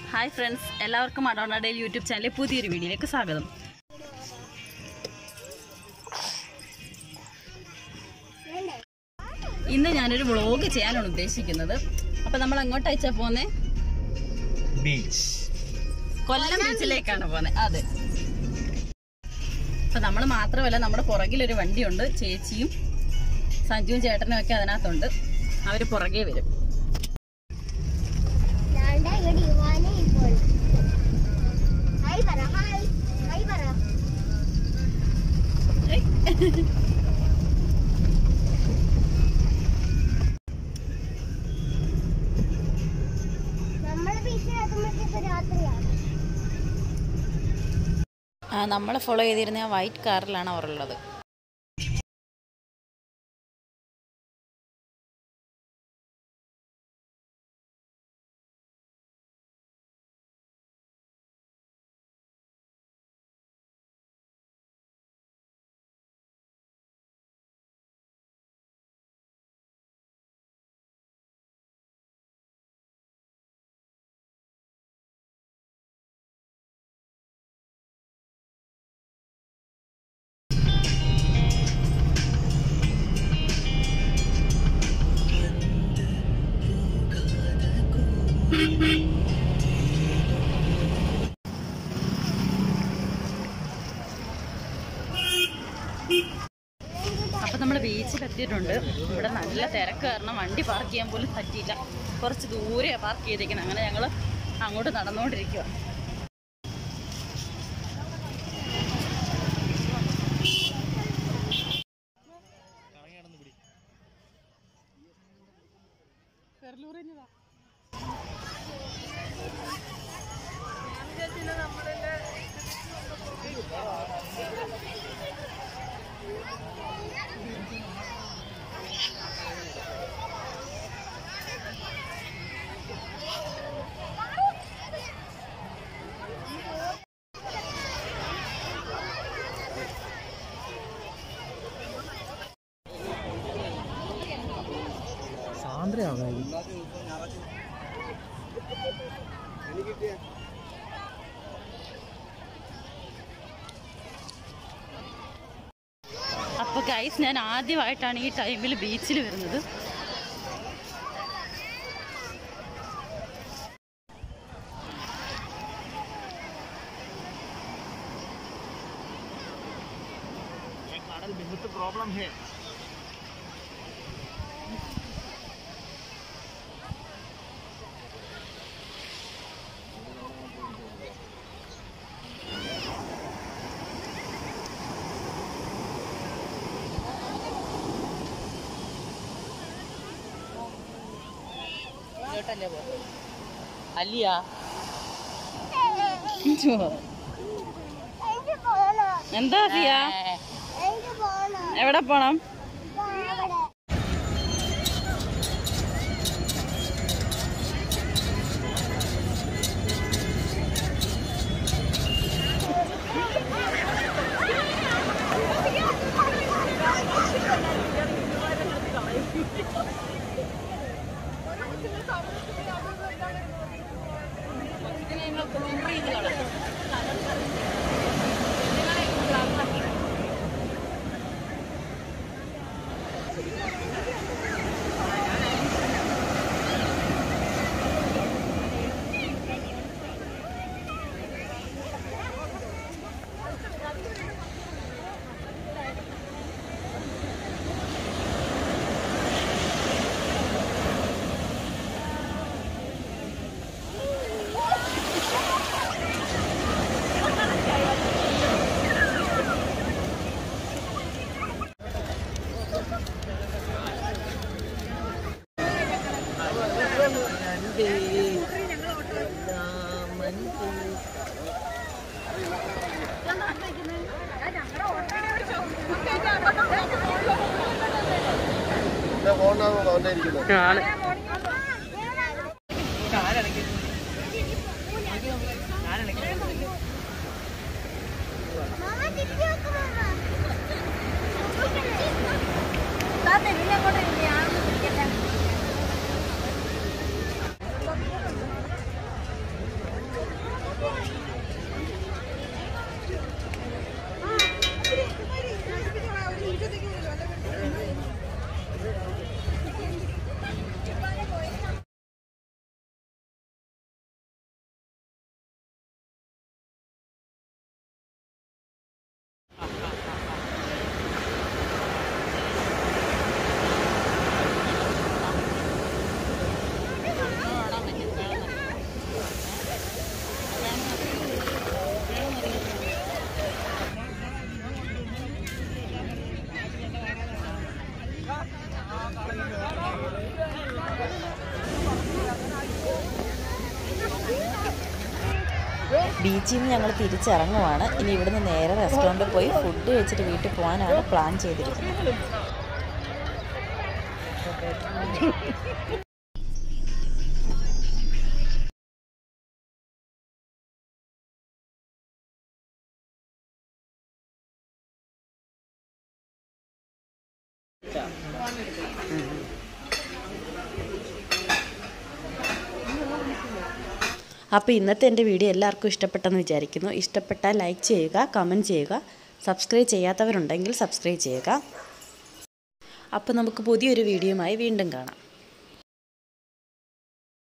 hi friends എല്ലാവർക്കും Adona Dale YouTube ചാനലിലെ പുതിയൊരു വീഡിയോയിലേക്ക് സ്വാഗതം ഇന്ന് ഞാനൊരു വ്ളോഗ് ചെയ്യാനാണ് ഉദ്ദേശിക്കുന്നത് അപ്പൊ നമ്മൾ അങ്ങോട്ട് അയച്ചാ പോന്നെ ബീച്ച് കൊല്ലം ബീച്ചിലേക്കാണ് പോന്നെ അതെ അപ്പൊ നമ്മൾ മാത്രമല്ല നമ്മുടെ പുറകിലൊരു വണ്ടിയുണ്ട് ചേച്ചിയും സഞ്ജുവും ചേട്ടനും ഒക്കെ അതിനകത്തുണ്ട് അവര് പുറകെ വരും ഞാൻ്റെ ഇവിടെ യുവാനെ ഇപ്പോൾ ഹായ് പറ ഹായ് ഹായ് പറ നമ്മുടെ ബീച്ചിലെത്തുമ്പോഴത്തേക്ക് രാത്രിയാണ് നമ്മളെ ഫോളോ ചെയ്തിരുന്ന ആ വൈറ്റ് കാറിലാണ് അവർ ഉള്ളത് അപ്പൊ നമ്മൾ ബീച്ചിൽ എത്തിയിട്ടുണ്ട് ഇവിടെ നല്ല തിരക്ക് കാരണം വണ്ടി പാർക്ക് ചെയ്യാൻ പോലും പറ്റിയില്ല കുറച്ച് ദൂരെയാണ് പാർക്ക് ചെയ്തേക്കുന്നത് അങ്ങനെ ഞങ്ങൾ അങ്ങോട്ട് നടന്നുകൊണ്ടിരിക്കുക സാന്ദ്രയാകാം അപ്പോൾ ഗൈസ് ഞാൻ ആദ്യമായിട്ടാണ് ഈ ടൈമിൽ ബീച്ചിൽ വരുന്നത് കടൽ ബിഹത്ത് പ്രോബ്ലം ഹേ അല്ലയാ എനിക്ക് പോകണം എന്താ സിയ എനിക്ക് പോകണം എവിടെ പോണം അവിടെ മാമ തിരിച്ചു നോക്ക് മാമ താത്ത ഇതിനെ അങ്ങോട്ട് ഞാൻ പിടിക്കട്ടെ ബീച്ചിൽ നിന്ന് ഞങ്ങൾ തിരിച്ചിറങ്ങുവാണ് ഇനി ഇവിടുന്ന് നേരെ റെസ്റ്റോറൻറ്റിൽ പോയി ഫുഡ് കഴിച്ചിട്ട് വീട്ടിൽ പോകാനാണ് പ്ലാൻ ചെയ്തിരിക്കുന്നത് അപ്പോൾ ഇന്നത്തെ എൻ്റെ വീഡിയോ എല്ലാവർക്കും ഇഷ്ടപ്പെട്ടെന്ന് വിചാരിക്കുന്നു ഇഷ്ടപ്പെട്ടാൽ ലൈക്ക് ചെയ്യുക കമൻറ്റ് ചെയ്യുക സബ്സ്ക്രൈബ് ചെയ്യാത്തവരുണ്ടെങ്കിൽ സബ്സ്ക്രൈബ് ചെയ്യുക അപ്പോൾ നമുക്ക് പുതിയൊരു വീഡിയോയുമായി വീണ്ടും കാണാം